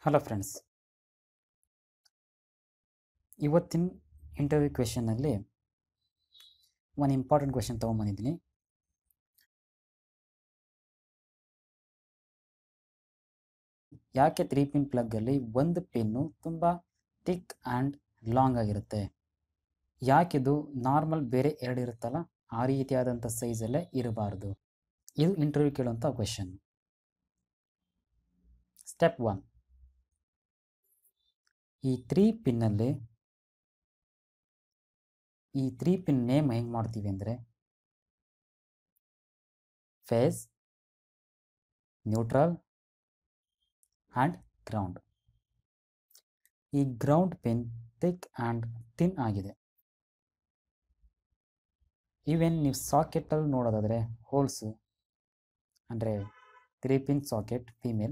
hello friends ಇವತ್ತಿನ interview ಕ್ವೆಶನ್ನಲ್ಲಿ ಒಂದು ಇಂಪಾರ್ಟೆಂಟ್ ಕ್ವೆಶನ್ ತೊಗೊಂಬಂದಿದ್ದೀನಿ ಯಾಕೆ ತ್ರೀ ಪಿನ್ ಪ್ಲಗ್ಗಲ್ಲಿ ಒಂದು ಪಿನ್ನು ತುಂಬ ಥಿಕ್ ಆ್ಯಂಡ್ ಲಾಂಗ್ ಆಗಿರುತ್ತೆ ಯಾಕಿದು ನಾರ್ಮಲ್ ಬೇರೆ ಎರಡು ಇರುತ್ತಲ್ಲ ಆ ರೀತಿಯಾದಂಥ ಸೈಜಲ್ಲೇ ಇರಬಾರ್ದು ಇದು ಇಂಟರ್ವ್ಯೂ ಕೇಳುವಂಥ ಕ್ವೆಶನ್ ಸ್ಟೆಪ್ ಒನ್ ಈ ತ್ರೀ ಪಿನ್ನಲ್ಲಿ ಈ ತ್ರೀ ಪಿನ್ ನೇಮ್ ಹೆಂಗೆ ಮಾಡ್ತೀವಿ ಅಂದರೆ ಫೇಸ್ ನ್ಯೂಟ್ರಲ್ ಆ್ಯಂಡ್ ಗ್ರೌಂಡ್ ಈ ground pin thick and thin ಆಗಿದೆ ಈವೆನ್ ನೀವು ಸಾಕೆಟಲ್ಲಿ ನೋಡೋದಾದರೆ ಹೋಲ್ಸು ಅಂದರೆ ತ್ರೀ ಪಿನ್ ಸಾಕೆಟ್ ಫೀಮೇಲ್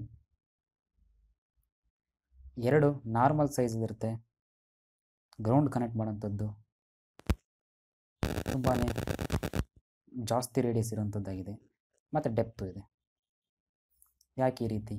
ಎರಡು ನಾರ್ಮಲ್ ಸೈಜ್ ಇರುತ್ತೆ ಗ್ರೌಂಡ್ ಕನೆಕ್ಟ್ ಮಾಡೋಂಥದ್ದು ತುಂಬಾ ಜಾಸ್ತಿ ರೇಡಿಯಸ್ ಇರೋಂಥದ್ದಾಗಿದೆ ಮತ್ತು ಡೆಪ್ತು ಇದೆ ಯಾಕೆ ಈ ರೀತಿ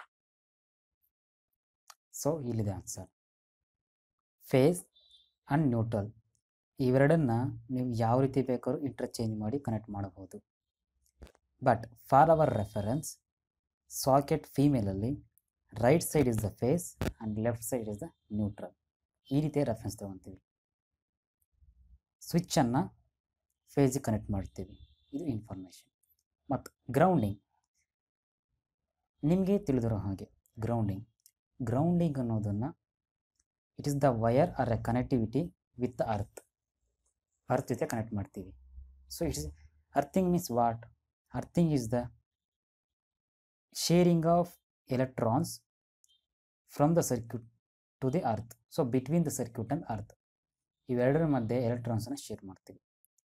ಸೊ ಇಲ್ಲಿದೆ ಆನ್ಸರ್ ಫೇಸ್ ಆ್ಯಂಡ್ ನ್ಯೂಟ್ರಲ್ ಇವೆರಡನ್ನು ನೀವು ಯಾವ ರೀತಿ ಬೇಕಾದ್ರೂ ಇಂಟರ್ಚೇಂಜ್ ಮಾಡಿ ಕನೆಕ್ಟ್ ಮಾಡಬಹುದು but for our reference socket ಫೀಮೇಲಲ್ಲಿ right side is the phase and left side is the neutral ಈ ರೀತಿಯ ರೆಫರೆನ್ಸ್ ತೊಗೊತೀವಿ ಸ್ವಿಚ್ಚನ್ನು ಫೇಸಿಗೆ ಕನೆಕ್ಟ್ ಮಾಡ್ತೀವಿ ಇದು ಇನ್ಫಾರ್ಮೇಷನ್ ಮತ್ತು ಗ್ರೌಂಡಿಂಗ್ ನಿಮಗೆ ತಿಳಿದಿರೋ ಹಾಗೆ ಗ್ರೌಂಡಿಂಗ್ ಗ್ರೌಂಡಿಂಗ್ ಅನ್ನೋದನ್ನು it is the wire or a connectivity with the earth earth ಜೊತೆ ಕನೆಕ್ಟ್ ಮಾಡ್ತೀವಿ so it's earthing means what earthing is the sharing of electrons from the circuit to the earth so between the circuit and earth ಇವೆರಡರ ಮಧ್ಯೆ ಎಲೆಕ್ಟ್ರಾನ್ಸನ್ನು share ಮಾಡ್ತೀವಿ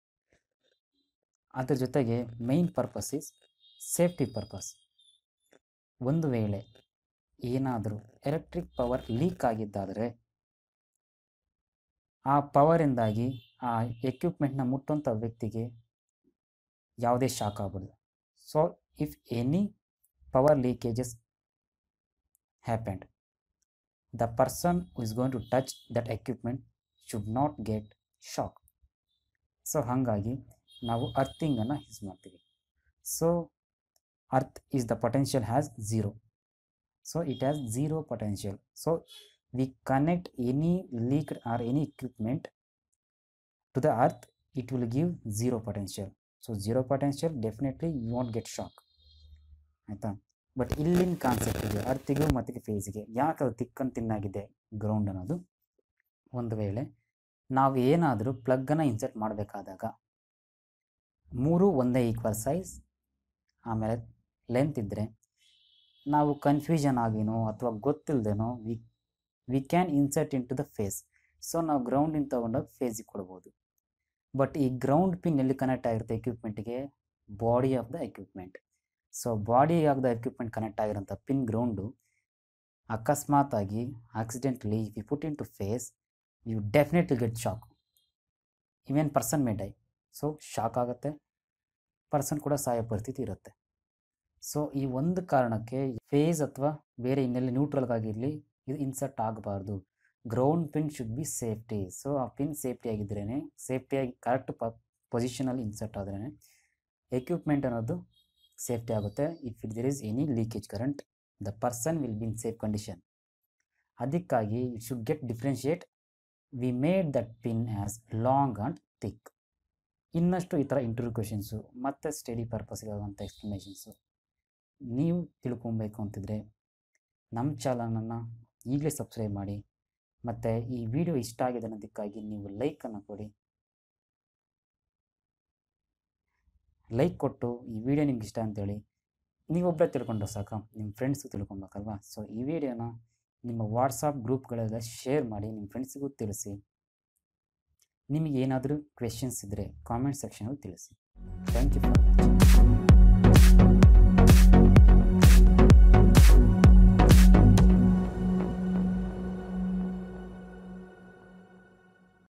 ಅದ್ರ ಜೊತೆಗೆ main purpose is safety purpose ಒಂದು ವೇಳೆ ಏನಾದರೂ ಎಲೆಕ್ಟ್ರಿಕ್ ಪವರ್ ಲೀಕ್ ಆಗಿದ್ದಾದರೆ ಆ ಪವರಿಂದಾಗಿ ಆ ಎಕ್ವಿಪ್ಮೆಂಟ್ನ ಮುಟ್ಟುವಂಥ ವ್ಯಕ್ತಿಗೆ ಯಾವುದೇ ಶಾಕ್ ಆಗ್ಬೋದು so if any power leakages happened the person is going to touch that equipment should not get shock so ಹಾಗಾಗಿ ನಾವು ಅರ್ಥಿಂಗನ್ನು ಯೂಸ್ ಮಾಡ್ತೀವಿ so earth is the potential has zero so it has zero potential so we connect any leaked or any equipment to the earth it will give zero potential so zero potential definitely you won't get shock ಆಯಿತಾ but ಇಲ್ಲಿನ concept ಇದೆ ಅರ್ತಿಗೂ ಮತ್ತು ಫೇಸಿಗೆ ಯಾಕೆ ಅದು ತಿಕ್ಕನ್ ತಿನ್ನಾಗಿದೆ ground ಅನ್ನೋದು ಒಂದು ವೇಳೆ ನಾವು ಏನಾದರೂ ಪ್ಲಗ್ಗನ್ನು ಇನ್ಸರ್ಟ್ ಮಾಡಬೇಕಾದಾಗ ಮೂರು ಒಂದೇ ಈಕ್ವಲ್ ಸೈಜ್ ಆಮೇಲೆ ಲೆಂತ್ ಇದ್ದರೆ ನಾವು ಕನ್ಫ್ಯೂಷನ್ ಆಗಿನೋ ಅಥವಾ ಗೊತ್ತಿಲ್ಲದೇನೋ we we can insert into the phase so ನಾವು ಗ್ರೌಂಡಿಂದ ತೊಗೊಂಡೋಗಿ ಫೇಸಿಗೆ ಕೊಡ್ಬೋದು ಬಟ್ ಈ ಗ್ರೌಂಡ್ ಪಿನ್ ಎಲ್ಲಿ ಕನೆಕ್ಟ್ ಆಗಿರುತ್ತೆ ಎಕ್ವಿಪ್ಮೆಂಟ್ಗೆ body of the equipment so body of the equipment connect ಆಗಿರೋಂಥ ಪಿನ್ ಗ್ರೌಂಡು ಅಕಸ್ಮಾತಾಗಿ accidentally if you put into phase you definitely get shock even person may die so shock ಆಗುತ್ತೆ person ಕೂಡ ಸಾಯೋ ಪರಿಸ್ಥಿತಿ ಇರುತ್ತೆ so ಈ ಒಂದು ಕಾರಣಕ್ಕೆ ಫೇಸ್ ಅಥವಾ ಬೇರೆ ಇನ್ನೆಲ್ಲಿ ನ್ಯೂಟ್ರಲ್ಗಾಗಿರಲಿ ಇದು ಇನ್ಸರ್ಟ್ ಆಗಬಾರ್ದು ground pin should be safety so ಆ ಪಿನ್ ಸೇಫ್ಟಿ ಆಗಿದ್ರೇ ಸೇಫ್ಟಿಯಾಗಿ ಕರೆಕ್ಟ್ ಪ ಪೊಸಿಷನಲ್ಲಿ ಇನ್ಸರ್ಟ್ ಆದ್ರೇ ಎಕ್ವಿಪ್ಮೆಂಟ್ ಅನ್ನೋದು ಸೇಫ್ಟಿ ಆಗುತ್ತೆ if it there is any leakage current the person will be in safe condition ಅದಕ್ಕಾಗಿ it should get differentiate we made that pin as long and thick ಇನ್ನಷ್ಟು ಈ ಥರ ಇಂಟರ್ವ್ಯೂ ಕ್ವೆಶನ್ಸು ಮತ್ತು study ಪರ್ಪಸ್ಗಾಗುವಂಥ explanations ನೀವು ತಿಳ್ಕೊಬೇಕು ಅಂತಿದ್ರೆ ನಮ್ಮ ಚಾನಲನ್ನು ಈಗಲೇ ಸಬ್ಸ್ಕ್ರೈಬ್ ಮಾಡಿ ಮತ್ತು ಈ ವಿಡಿಯೋ ಇಷ್ಟ ಆಗಿದೆ ಅನ್ನೋದಕ್ಕಾಗಿ ನೀವು ಲೈಕನ್ನು ಕೊಡಿ ಲೈಕ್ ಕೊಟ್ಟು ಈ ವಿಡಿಯೋ ನಿಮ್ಗೆ ಇಷ್ಟ ಅಂತೇಳಿ ನೀವೊಬ್ಬರೇ ತಿಳ್ಕೊಂಡ್ರೆ ಸಾಕು ನಿಮ್ಮ ಫ್ರೆಂಡ್ಸು ತಿಳ್ಕೊಬೇಕಲ್ವಾ ಸೊ ಈ ವಿಡಿಯೋನ ನಿಮ್ಮ ವಾಟ್ಸಪ್ ಗ್ರೂಪ್ಗಳೆಲ್ಲ ಶೇರ್ ಮಾಡಿ ನಿಮ್ಮ ಫ್ರೆಂಡ್ಸಿಗೂ ತಿಳಿಸಿ ನಿಮಗೆ ಏನಾದರೂ ಕ್ವೆಶನ್ಸ್ ಇದ್ದರೆ ಕಾಮೆಂಟ್ ಸೆಕ್ಷನಲ್ಲಿ ತಿಳಿಸಿ ಥ್ಯಾಂಕ್ ಯು ಫಾರ್